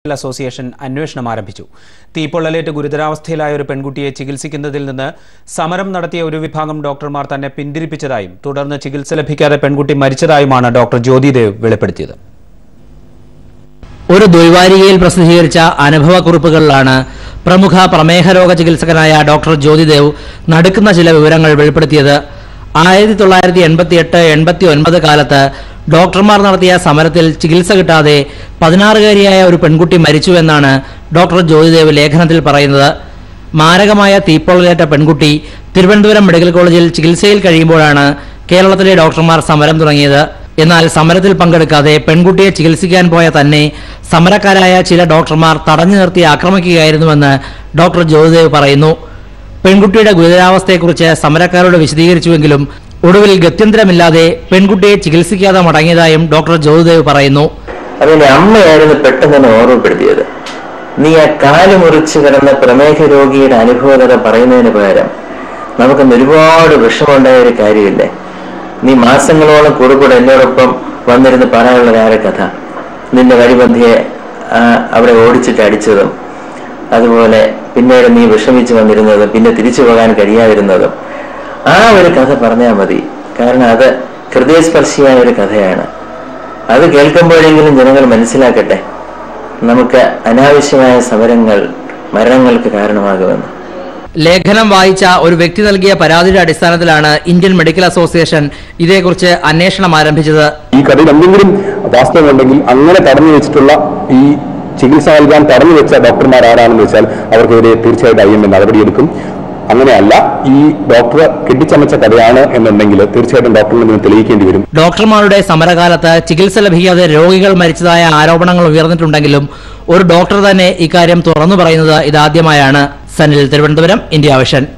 association അന്വേഷണം ആരംഭിച്ചു തീപ്പൊള്ളലേറ്റ് ഗുരുതരാവസ്ഥയിലായ ഒരു പെൺകുട്ടിയെ ചികിത്സിക്കുന്നതിൽ നിന്ന് സമരം നടത്തിയ ഒരു വിഭാഗം ഡോക്ടർമാർ തന്നെ പിന്തിരിപ്പിച്ചതായും തുടർന്ന് ചികിത്സ ലഭിക്കാതെ പെൺകുട്ടി മരിച്ചതായുമാണ് ഡോക്ടർ ജ്യോതിദേവ് വെളിപ്പെടുത്തിയത് ഒരു ദ്വൈവാരികയിൽ പ്രസിദ്ധീകരിച്ച അനുഭവക്കുറിപ്പുകളിലാണ് പ്രമുഖ പ്രമേഹ രോഗ ചികിത്സകനായ ഡോക്ടർ ജ്യോതിദേവ് നടുക്കുന്ന ചില വിവരങ്ങൾ വെളിപ്പെടുത്തിയത് ആയിരത്തി തൊള്ളായിരത്തി എൺപത്തി എട്ട് എൺപത്തി ഒൻപത് കാലത്ത് ഡോക്ടർമാർ നടത്തിയ സമരത്തിൽ ചികിത്സ കിട്ടാതെ പതിനാറുകാരിയായ ഒരു പെൺകുട്ടി മരിച്ചുവെന്നാണ് ഡോക്ടർ ജ്യോതിദേവ് ലേഖനത്തിൽ പറയുന്നത് മാരകമായ തീപ്പൊള്ളലേറ്റ പെൺകുട്ടി തിരുവനന്തപുരം മെഡിക്കൽ കോളേജിൽ ചികിത്സയിൽ കഴിയുമ്പോഴാണ് കേരളത്തിലെ ഡോക്ടർമാർ സമരം തുടങ്ങിയത് എന്നാൽ സമരത്തിൽ പങ്കെടുക്കാതെ പെൺകുട്ടിയെ ചികിത്സിക്കാൻ പോയ തന്നെ സമരക്കാരായ ചില ഡോക്ടർമാർ തടഞ്ഞു നിർത്തി ആക്രമിക്കുകയായിരുന്നുവെന്ന് ഡോക്ടർ ജ്യോതിദേവ് പറയുന്നു പെൺകുട്ടിയുടെ ഗുരുതരാവസ്ഥയെക്കുറിച്ച് സമരക്കാരോട് വിശദീകരിച്ചുവെങ്കിലും ഒടുവിൽ ഗത്യന്തരമില്ലാതെ പെൺകുട്ടിയെ ചികിത്സിക്കാതെ മടങ്ങിയതായും ഡോക്ടർ ജ്യോതിദേവ് പറയുന്നു അതിന്റെ അമ്മയായിരുന്നു പെട്ടെന്ന് തന്നെ ഓർമ്മപ്പെടുത്തിയത് നീ ആ കാല് മുറിച്ച് കിടന്ന പ്രമേഹ രോഗിയുടെ അനുഭവകഥ പറയുന്നതിന് പകരം നമുക്കൊന്ന് ഒരുപാട് വിഷമമുണ്ടായ ഒരു കാര്യമില്ലേ നീ മാസങ്ങളോളം കുറുകൂടെ എന്നോടൊപ്പം വന്നിരുന്ന് പറയാനുള്ള ആരെ കഥ നിന്റെ വഴിബന്ധിയെ ആ, അവിടെ ഓടിച്ചിട്ട് അടിച്ചതും അതുപോലെ പിന്നീട് നീ വിഷമിച്ച് വന്നിരുന്നതും പിന്നെ തിരിച്ചു പോകാൻ കഴിയാതിരുന്നതും ആ ഒരു കഥ പറഞ്ഞാൽ മതി കാരണം അത് ഹൃദയസ്പർശിയായ ഒരു കഥയാണ് അത് കേൾക്കുമ്പോഴെങ്കിലും ജനങ്ങൾ മനസ്സിലാക്കട്ടെ നമുക്ക് അനാവശ്യമായ സമരങ്ങൾ മരണങ്ങൾക്ക് കാരണമാകുമെന്ന് ലേഖനം വായിച്ച ഒരു വ്യക്തി നൽകിയ പരാതിയുടെ അടിസ്ഥാനത്തിലാണ് ഇന്ത്യൻ മെഡിക്കൽ അസോസിയേഷൻ ഇതേക്കുറിച്ച് അന്വേഷണം ആരംഭിച്ചത് ഈ കഥയിൽ എന്തെങ്കിലും വാസ്തവമുണ്ടെങ്കിൽ അങ്ങനെ തടഞ്ഞു വെച്ചിട്ടുള്ള ഈ ചികിത്സ നൽകാൻ തടഞ്ഞു വെച്ച ഡോക്ടർമാർ ആരാണെന്ന് വെച്ചാൽ അവർക്കെതിരെ തീർച്ചയായിട്ടും ഐ എം എ നടപടിയെടുക്കും അങ്ങനെയല്ല ഈ ഡോക്ടർ കെട്ടിച്ചമച്ച കഥയാണ് എന്നുണ്ടെങ്കിൽ തീർച്ചയായിട്ടും ഡോക്ടറിൽ നിന്ന് തെളിയിക്കേണ്ടി വരും ഡോക്ടർമാരുടെ സമരകാലത്ത് ചികിത്സ ലഭിക്കാതെ രോഗികൾ മരിച്ചതായ ആരോപണങ്ങൾ ഉയർന്നിട്ടുണ്ടെങ്കിലും ഒരു ഡോക്ടർ തന്നെ ഇക്കാര്യം തുറന്നു പറയുന്നത് ഇതാദ്യമായാണ് സനിൽ തിരുവനന്തപുരം ഇന്ത്യ വിഷൻ